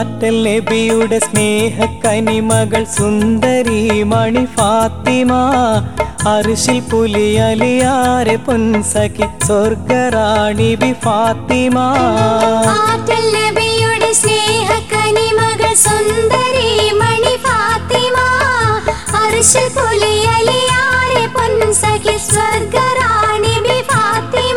ആറ്റൽ നബിയുടെ സ്നേഹക്കനിമകൾ സുന്ദരി മണി ഫാത്തിമ അർഷിൽ പുലിയലിയാരെ പൊൻസഖി സ്വർഗറാണി ബി ഫാത്തിമ ആറ്റൽ നബിയുടെ സ്നേഹക്കനിമകൾ സുന്ദരി മണി ഫാത്തിമ അർശിൽ പുലിയലിയാരെ പൊൻസഖി സ്വർഗറാണി ബി ഫാത്തിമ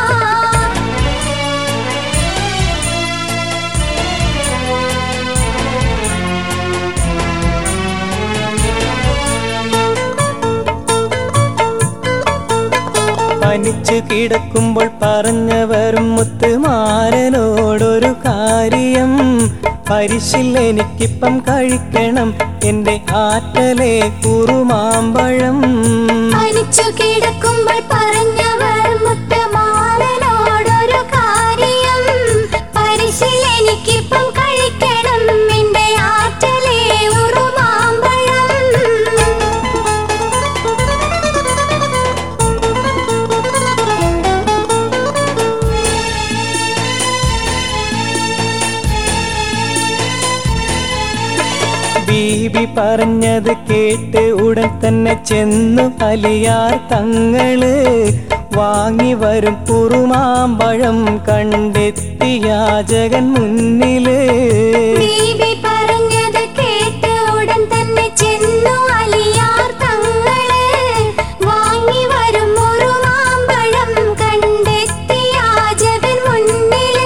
പനിച്ചു കിടക്കുമ്പോൾ പറഞ്ഞവരും മുത്തുമാരനോടൊരു കാര്യം പരിശിൽ എനിക്കിപ്പം കഴിക്കണം എൻ്റെ ആറ്റലെ കുറുമാമ്പഴം പനിച്ചു കിടക്കുമ്പോൾ പറഞ്ഞവർ മുത്തമാലനോടൊരു കാര്യം പരിശീൽ എനിക്കിപ്പം കഴിക്കണം എന്റെ ആറ്റലെ ഉറുമാമ്പഴം ബീബി പറഞ്ഞത് കേട്ട് ഉടൻ തന്നെ ചെന്നു അലിയാർ തങ്ങള് വാങ്ങി വരും കുറുമാമ്പഴം കണ്ടെത്തിയ ജഗൻ മുന്നില് ബീബി പറഞ്ഞത് കേട്ട് ഉടൻ തന്നെ ചെന്നു അലിയാർ തങ്ങള് വാങ്ങി വരും ഉറുമാമ്പഴം കണ്ടെത്തിയ ജഗൻ മുന്നില്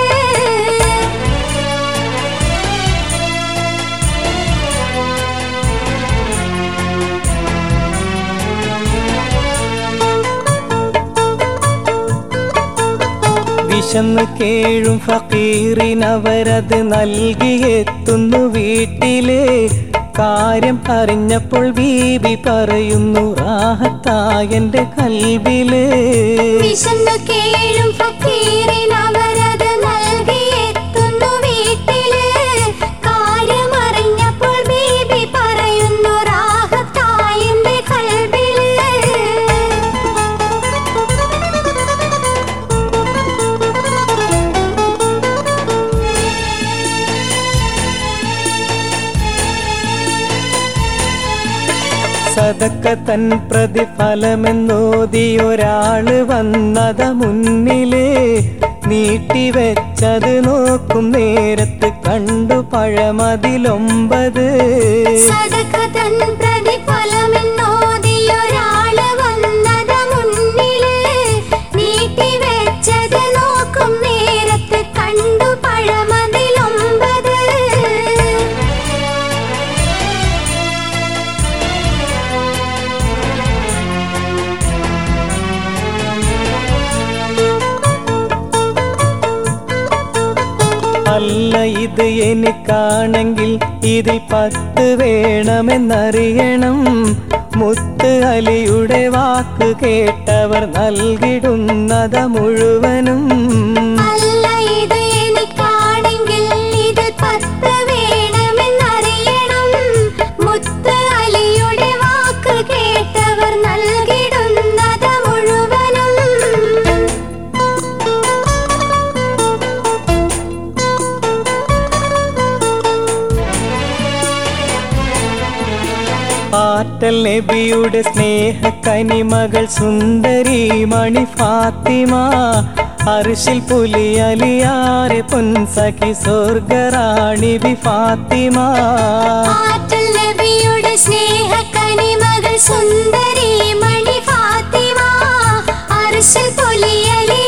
വിശന്നു കേഴും ഫക്കീറിനവരത് നൽകിയെത്തുന്നു വീട്ടിലെ കാര്യം അറിഞ്ഞപ്പോൾ ബീബി പറയുന്നു റാഹത്തായന്റെ കൽവില് വിശന്നു കേഴും ഫക്കീറിനവരത് നൽകിയെത്തുന്നു വീട്ടില് കാര്യമറിഞ്ഞപ്പോൾ ബീബി പറയുന്നു റാഹത്തായെന്റെ കൽബില് സതക്ക തൻ പ്രതിഫലമെന്നോതിയൊരാള് വന്നത മുന്നില് നീട്ടിവെച്ചത് നോക്കും നേരത്ത് കണ്ടു പഴമതിലൊമ്പത് സദഖ തൻ പ്രതിഫലമെന്നോതിയൊരാള് വന്നത് മുന്നില് നീട്ടിവെച്ചത് നോക്കും നേരത്ത് കണ്ടു പഴമതിലൊമ്പത് അല്ല ഇത് എനിക്കാണെങ്കിൽ ഇതിൽ പത്ത് വേണമെന്നറിയണം മുത്ത് അലിയുടെ വാക്ക് കേട്ടവർ നൽകിടുന്നത മുഴുവനും അല്ല ഇത് എനിക്കാണെങ്കിൽ ഇതിൽ പത്ത് വേണമെന്നറിയണം മുത്ത് അലിയുടെ വാക്ക് കേട്ടവർ നൽകിടുന്നത് മുഴുവനും ആറ്റൽ നബിയുടെ സ്നേഹക്കനിമകൾ സുന്ദരി മണി ഫാത്തിമ അർഷിൽ പുലിയലിയാരെ പൊൻസഖി സ്വർഗറാണി ബി ഫാത്തിമ ആറ്റൽ നബിയുടെ സ്നേഹക്കനിമകൾ സുന്ദരി മണി ഫാത്തിമ അർശിൽ പുലിയലി